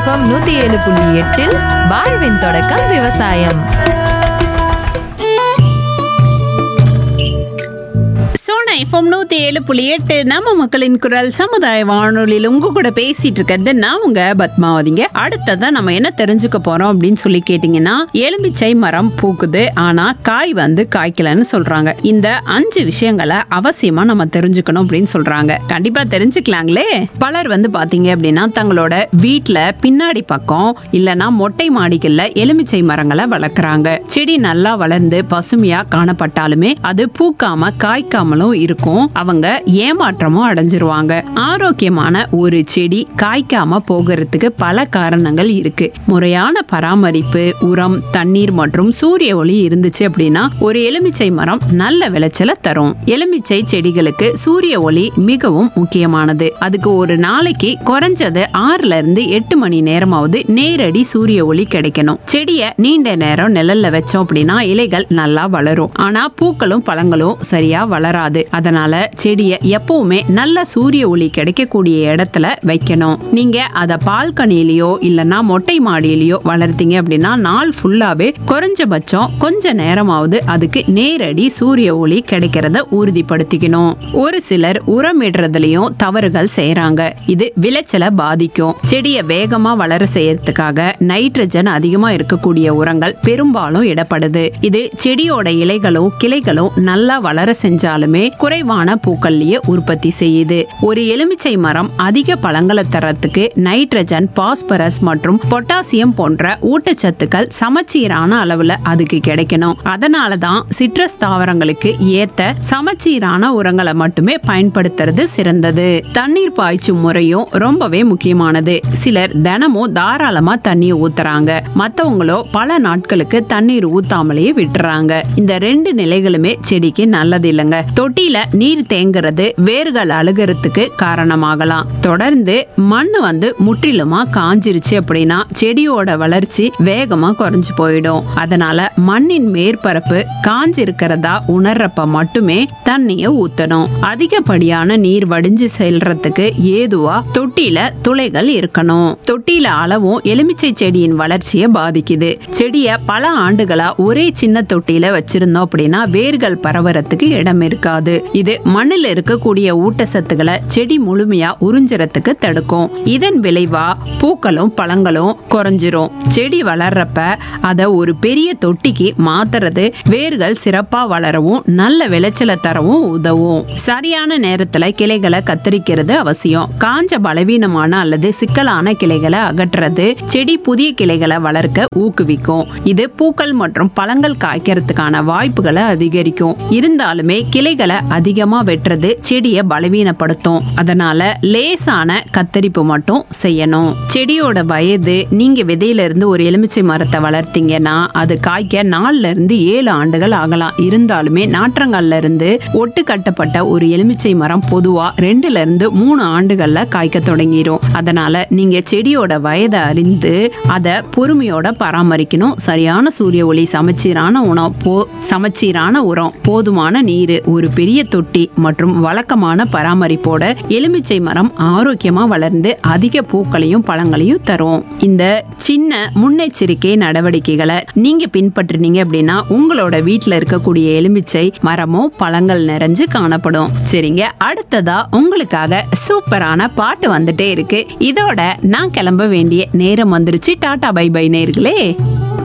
FM நூத்தி ஏழு புள்ளி எட்டில் வாழ்வின் தொடக்கம் விவசாயம் சோனா எஃப்எம் நூத்தி ஏழு புள்ளி எட்டு நம்ம மக்களின் குரல் சமுதாய வானொலியில் உங்க கூட பேசிட்டு இருக்கிறது நான் உங்க பத்மாவதிங்க அடுத்ததா நம்ம என்ன தெரிஞ்சுக்க போறோம் அப்படின்னு சொல்லி கேட்டீங்கன்னா எலுமிச்சை மரம் பூக்குது ஆனா காய் வந்து காய்க்கலன்னு சொல்றாங்க இந்த அஞ்சு விஷயங்களை அவசியமா நம்ம தெரிஞ்சுக்கணும் அப்படின்னு சொல்றாங்க கண்டிப்பா தெரிஞ்சுக்கலாங்களே பலர் வந்து பாத்தீங்க அப்படின்னா தங்களோட வீட்ல பின்னாடி பக்கம் இல்லனா மொட்டை மாடிகள்ல எலுமிச்சை மரங்களை வளர்க்குறாங்க செடி நல்லா வளர்ந்து பசுமையா காணப்பட்டாலுமே அது பூக்காம காய்க்காமலும் இருக்கும் அவங்க ஏமாற்றமும் அடைஞ்சிருவாங்க ஆரோக்கியமான ஒரு செடி காய்க்காம போகிறதுக்கு பல காரணங்கள் இருக்கு முறையான பராமரிப்பு உரம் தண்ணீர் மற்றும் சூரிய ஒளி இருந்துச்சு அப்படின்னா ஒரு எலுமிச்சை மரம் நல்ல விளைச்சலை தரும் எலுமிச்சை செடிகளுக்கு சூரிய ஒளி மிகவும் முக்கியமானது அதுக்கு ஒரு நாளைக்கு குறைஞ்சது ஆறுல இருந்து எட்டு மணி நேரமாவது நேரடி சூரிய ஒளி கிடைக்கணும் செடிய நீண்ட நேரம் நிழல்ல வச்சோம் அப்படின்னா இலைகள் நல்லா வளரும் ஆனா பூக்களும் பழங்களும் சரியா வளராது அதனால செடிய எப்பவுமே நல்ல சூரிய ஒளி கிடைக்கக்கூடிய இடத்துல வைக்கணும் நீங்க அத பால்கனியிலயோ இல்லனா மொட்டை மாடியிலயோ வளர்த்தீங்க அப்படின்னா நாள் ஃபுல்லாவே குறைஞ்சபட்சம் கொஞ்ச நேரமாவது அதுக்கு நேரடி சூரிய ஒளி கிடைக்கிறத உறுதிப்படுத்திக்கணும் ஒரு சிலர் உரமிடுறதுலயும் தவறுகள் செய்யறாங்க இது விளைச்சலை பாதிக்கும் செடியை வேகமா வளர செய்யறதுக்காக நைட்ரஜன் அதிகமா இருக்கக்கூடிய உரங்கள் பெரும்பாலும் இடப்படுது இது செடியோட இலைகளும் கிளைகளும் நல்லா வளர செஞ்சாலுமே குறைவான பூக்கள்லயே உற்பத்தி செய்யுது ஒரு எலுமிச்சை மரம் அதிக பழங்களை தரத்துக்கு நைட்ரஜன் பாஸ்பரஸ் மற்றும் பொட்டாசியம் போன்ற ஊட்டச்சத்துக்கள் சமச்சீரான அளவுல அதுக்கு கிடைக்கணும் அதனாலதான் சிட்ரஸ் தாவரங்களுக்கு ஏத்த சமச்சீரான உரங்களை மட்டுமே பயன்படுத்துறது சிறந்தது தண்ணீர் பாய்ச்சும் முறையும் ரொம்பவே முக்கியமானது சிலர் தினமும் தாராளமா தண்ணியை ஊத்துறாங்க மத்தவங்களோ பல நாட்களுக்கு தண்ணீர் ஊத்தாமலேயே விட்டுறாங்க இந்த ரெண்டு நிலைகளுமே செடிக்கு நல்லது இல்லைங்க தொட்டியில நீர் தேங்குறது வேர்கள் அழுகிறதுக்கு காரணமாகலாம் தொடர்ந்து மண்ணு வந்து முற்றிலுமா காஞ்சிருச்சு அப்படின்னா செடியோட வளர்ச்சி வேகமா குறைஞ்சு போயிடும் அதனால மண்ணின் மேற்பரப்பு காஞ்சிருக்கிறதா உணர்றப்ப மட்டுமே தண்ணிய ஊத்தணும் அதிகப்படியான நீர் வடிஞ்சு செல்றதுக்கு ஏதுவா தொட்டியில துளைகள் இருக்கணும் தொட்டியில அளவும் எலுமிச்சை செடியின் வளர்ச்சியை பாதிக்குது செடிய பல ஆண்டுகளா ஒரே சின்ன தொட்டியில வச்சிருந்தோம் அப்படின்னா வேர்கள் பரவறதுக்கு இடம் இருக்காது இது மண்ணில் இருக்கக்கூடிய ஊட்டச்சத்துக்களை செடி முழுமையா உறிஞ்சறதுக்கு தடுக்கும் இதன் விளைவா பூக்களும் பழங்களும் குறைஞ்சிரும் செடி வளர்றப்ப அத ஒரு பெரிய தொட்டிக்கு மாத்துறது வேர்கள் சிறப்பா வளரவும் நல்ல விளைச்சலை தரவும் உதவும் சரியான நேரத்துல கிளைகளை கத்தரிக்கிறது அவசியம் காஞ்ச பலவீனமான அல்லது சிக்கலான கிளைகளை அகற்றுறது செடி புதிய கிளைகளை வளர்க்க ஊக்குவிக்கும் இது பூக்கள் மற்றும் பழங்கள் காய்க்கிறதுக்கான வாய்ப்புகளை அதிகரிக்கும் இருந்தாலுமே கிளைகளை அதிகமா வெட்டுறது செடியை பலவீனப்படுத்தும் அதனால லேசான கத்தரிப்பு மட்டும் செய்யணும் செடியோட வயது நீங்க விதையில இருந்து ஒரு எலுமிச்சை மரத்தை வளர்த்தீங்கன்னா அது காய்க்க நாலுல இருந்து ஏழு ஆண்டுகள் ஆகலாம் இருந்தாலுமே நாற்றங்கள்ல இருந்து ஒட்டு கட்டப்பட்ட ஒரு எலுமிச்சை மரம் பொதுவா ரெண்டுல இருந்து மூணு ஆண்டுகள்ல காய்க்க தொடங்கிரும் அதனால நீங்க செடியோட வயதை அறிந்து அதை பொறுமையோட பராமரிக்கணும் சரியான சூரிய ஒளி சமச்சீரான உணவு போ சமச்சீரான உரம் போதுமான நீர் ஒரு பெரிய தொட்டி மற்றும் வழக்கமான பராமரிப்போட எலுமிச்சை மரம் ஆரோக்கியமா வளர்ந்து அதிக பூக்களையும் பழங்களையும் தரும் இந்த சின்ன முன்னெச்சரிக்கை நடவடிக்கைகளை நீங்க பின்பற்றினீங்க அப்படின்னா உங்களோட வீட்ல இருக்கக்கூடிய எலுமிச்சை மரமும் பழங்கள் நிறைஞ்சு காணப்படும் சரிங்க அடுத்ததா உங்களுக்காக சூப்பரான பாட்டு வந்துட்டே இருக்கு இதோட நான் கிளம்ப வேண்டிய நேரம் வந்துருச்சு டாடா பை பை நேர்களே